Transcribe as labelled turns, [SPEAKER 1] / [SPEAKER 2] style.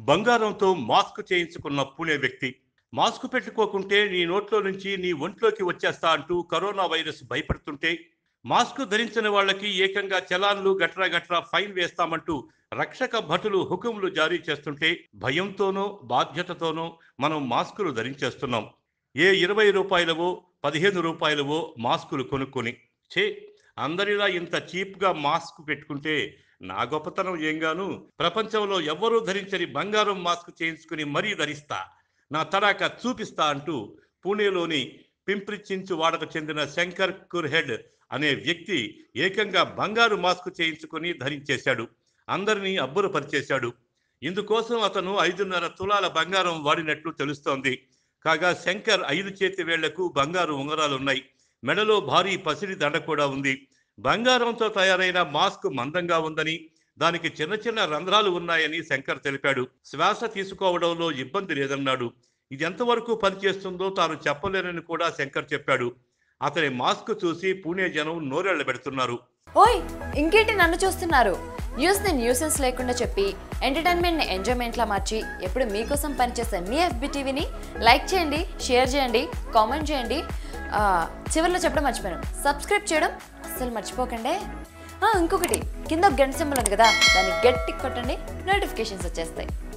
[SPEAKER 1] బంగారంతో మాస్క్ చేయించుకున్న పూణే వ్యక్తి మాస్క్ పెట్టుకోకుంటే నీ నోట్లో నుంచి నీ ఒంట్లోకి వచ్చేస్తా అంటూ కరోనా వైరస్ భయపడుతుంటే మాస్క్ ధరించిన వాళ్ళకి ఏకంగా చలాన్లు గట్రా గట్రా ఫైన్ వేస్తామంటూ రక్షక భటులు హుకుములు జారీ చేస్తుంటే భయంతోనో బాధ్యతతోనో మనం మాస్కులు ధరించేస్తున్నాం ఏ ఇరవై రూపాయలవో పదిహేను రూపాయలవో మాస్కులు కొనుక్కొని చే అందరిలా ఇంత చీప్గా మాస్క్ పెట్టుకుంటే నా గొప్పతనం ఏంగాను ప్రపంచంలో ఎవ్వరూ ధరించని బంగారం మాస్క్ చేయించుకుని మరీ ధరిస్తా నా తడాక చూపిస్తా అంటూ పూణేలోని పింప్రిచించు వాడకు చెందిన శంకర్ కుర్హెడ్ అనే వ్యక్తి ఏకంగా బంగారు మాస్క్ చేయించుకుని ధరించేశాడు అందరినీ అబ్బురపరిచేశాడు ఇందుకోసం అతను ఐదున్నర తులాల బంగారం వాడినట్లు తెలుస్తోంది కాగా శంకర్ ఐదు చేతి వేళ్లకు బంగారు ఉంగరాలున్నాయి మెడలో భారీ పసిడి దండ కూడా ఉంది బంగారంతో తయారైన మాస్క్ మందంగా ఉందని దానికి చిన్న చిన్న రంధ్రాలు ఉన్నాయని శంకర్ తెలిపాడు శ్వాస తీసుకోవడంలో ఇబ్బంది లేదన్నాడు ఇది ఎంతవరకు పనిచేస్తుందో తాను చెప్పలేనని కూడా శంకర్ చెప్పాడు అతని మాస్క్ చూసి పూణే జనం నోరెళ్ల పెడుతున్నారు
[SPEAKER 2] ఓయ్ ఇంకేంటి నన్ను చూస్తున్నారు న్యూస్ని న్యూసెన్స్ లేకుండా చెప్పి ఎంటర్టైన్మెంట్ని ఎంజాయ్మెంట్లా మార్చి ఎప్పుడు మీకోసం పనిచేసే మీ ఎఫ్బి టీవీని లైక్ చేయండి షేర్ చేయండి కామెంట్ చేయండి ఆ, చివరిలో చెప్పడం మర్చిపోయాను సబ్స్క్రైబ్ చేయడం అస్సలు మర్చిపోకండి ఆ, ఇంకొకటి కింద ఒక గంట సింబల్ ఉంది కదా దాన్ని గట్టి కొట్టండి నోటిఫికేషన్స్ వచ్చేస్తాయి